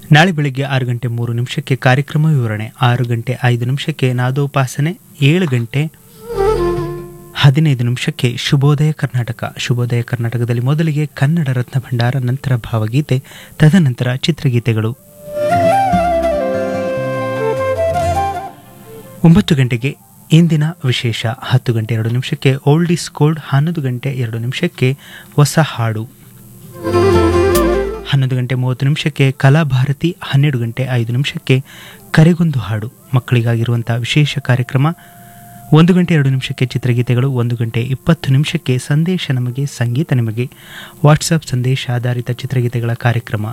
ನಾಳೆ ಬೆಳಗ್ಗೆ ಆರು ಗಂಟೆ ಮೂರು ನಿಮಿಷಕ್ಕೆ ಕಾರ್ಯಕ್ರಮ ವಿವರಣೆ ಆರು ಗಂಟೆ ಐದು ನಿಮಿಷಕ್ಕೆ ನಾದೋಪಾಸನೆ ಏಳು ಗಂಟೆ ಹದಿನೈದು ನಿಮಿಷಕ್ಕೆ ಶುಭೋದಯ ಕರ್ನಾಟಕ ಶುಭೋದಯ ಕರ್ನಾಟಕದಲ್ಲಿ ಮೊದಲಿಗೆ ಕನ್ನಡ ರತ್ನ ಭಂಡಾರ ನಂತರ ಭಾವಗೀತೆ ತದನಂತರ ಚಿತ್ರಗೀತೆಗಳು ಒಂಬತ್ತು ಗಂಟೆಗೆ ಇಂದಿನ ವಿಶೇಷ ಹತ್ತು ಗಂಟೆ ಎರಡು ನಿಮಿಷಕ್ಕೆ ಓಲ್ಡ್ ಇಸ್ ಗೋಲ್ಡ್ ಹನ್ನೊಂದು ಗಂಟೆ ಎರಡು ನಿಮಿಷಕ್ಕೆ ಹೊಸ ಹಾಡು ಹನ್ನೊಂದು ಗಂಟೆ ಮೂವತ್ತು ನಿಮಿಷಕ್ಕೆ ಕಲಾಭಾರತಿ ಹನ್ನೆರಡು ಗಂಟೆ ಐದು ನಿಮಿಷಕ್ಕೆ ಕರೆಗೊಂದು ಹಾಡು ಮಕ್ಕಳಿಗಾಗಿರುವಂಥ ವಿಶೇಷ ಕಾರ್ಯಕ್ರಮ ಒಂದು ಗಂಟೆ ಎರಡು ನಿಮಿಷಕ್ಕೆ ಚಿತ್ರಗೀತೆಗಳು ಒಂದು ಗಂಟೆ ಇಪ್ಪತ್ತು ನಿಮಿಷಕ್ಕೆ ಸಂದೇಶ ನಮಗೆ ಸಂಗೀತ ನಿಮಗೆ ವಾಟ್ಸಪ್ ಸಂದೇಶ ಆಧಾರಿತ ಚಿತ್ರಗೀತೆಗಳ ಕಾರ್ಯಕ್ರಮ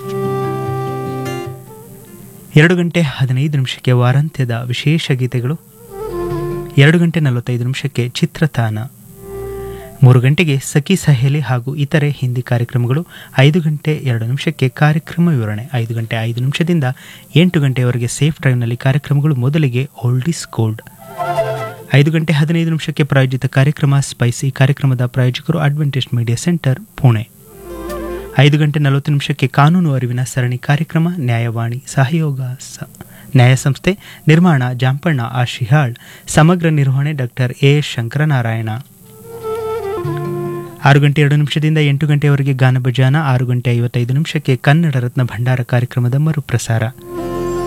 ಎರಡು ಗಂಟೆ ಹದಿನೈದು ನಿಮಿಷಕ್ಕೆ ವಾರಾಂತ್ಯದ ವಿಶೇಷ ಗೀತೆಗಳು ಎರಡು ಗಂಟೆ ನಲವತ್ತೈದು ನಿಮಿಷಕ್ಕೆ ಚಿತ್ರತಾನ ಮೂರು ಗಂಟೆಗೆ ಸಖಿ ಸಹೇಲಿ ಹಾಗೂ ಇತರೆ ಹಿಂದಿ ಕಾರ್ಯಕ್ರಮಗಳು ಐದು ಗಂಟೆ ಎರಡು ನಿಮಿಷಕ್ಕೆ ಕಾರ್ಯಕ್ರಮ ವಿವರಣೆ ಐದು ಗಂಟೆ ಐದು ನಿಮಿಷದಿಂದ ಎಂಟು ಗಂಟೆಯವರೆಗೆ ಸೇಫ್ ಡ್ರೈವ್ನಲ್ಲಿ ಕಾರ್ಯಕ್ರಮಗಳು ಮೊದಲಿಗೆ ಓಲ್ಡ್ ಇಸ್ ಗೋಲ್ಡ್ ಐದು ಗಂಟೆ ಹದಿನೈದು ನಿಮಿಷಕ್ಕೆ ಪ್ರಾಯೋಜಿತ ಕಾರ್ಯಕ್ರಮ ಸ್ಪೈಸಿ ಕಾರ್ಯಕ್ರಮದ ಪ್ರಾಯೋಜಕರು ಅಡ್ವೆಂಟೇಜ್ ಮೀಡಿಯಾ ಸೆಂಟರ್ ಪುಣೆ ಐದು ಗಂಟೆ ನಲವತ್ತು ನಿಮಿಷಕ್ಕೆ ಕಾನೂನು ಅರಿವಿನ ಸರಣಿ ಕಾರ್ಯಕ್ರಮ ನ್ಯಾಯವಾಣಿ ಸಹಯೋಗ ಸ ನ್ಯಾಯ ಸಂಸ್ಥೆ ನಿರ್ಮಾಣ ಜಾಂಪಣ್ಣ ಆಶಿಹಾಳ್ ಸಮಗ್ರ ನಿರ್ವಹಣೆ ಡಾಕ್ಟರ್ ಎ ಶಂಕರನಾರಾಯಣ ಆರು ಗಂಟೆ ಎರಡು ನಿಮಿಷದಿಂದ ಎಂಟು ಗಂಟೆಯವರೆಗೆ ಗಾನ ಭಜಾನ ಆರು ಗಂಟೆ ಐವತ್ತೈದು ನಿಮಿಷಕ್ಕೆ ಕನ್ನಡ ರತ್ನ ಭಂಡಾರ ಕಾರ್ಯಕ್ರಮದ ಮರುಪ್ರಸಾರ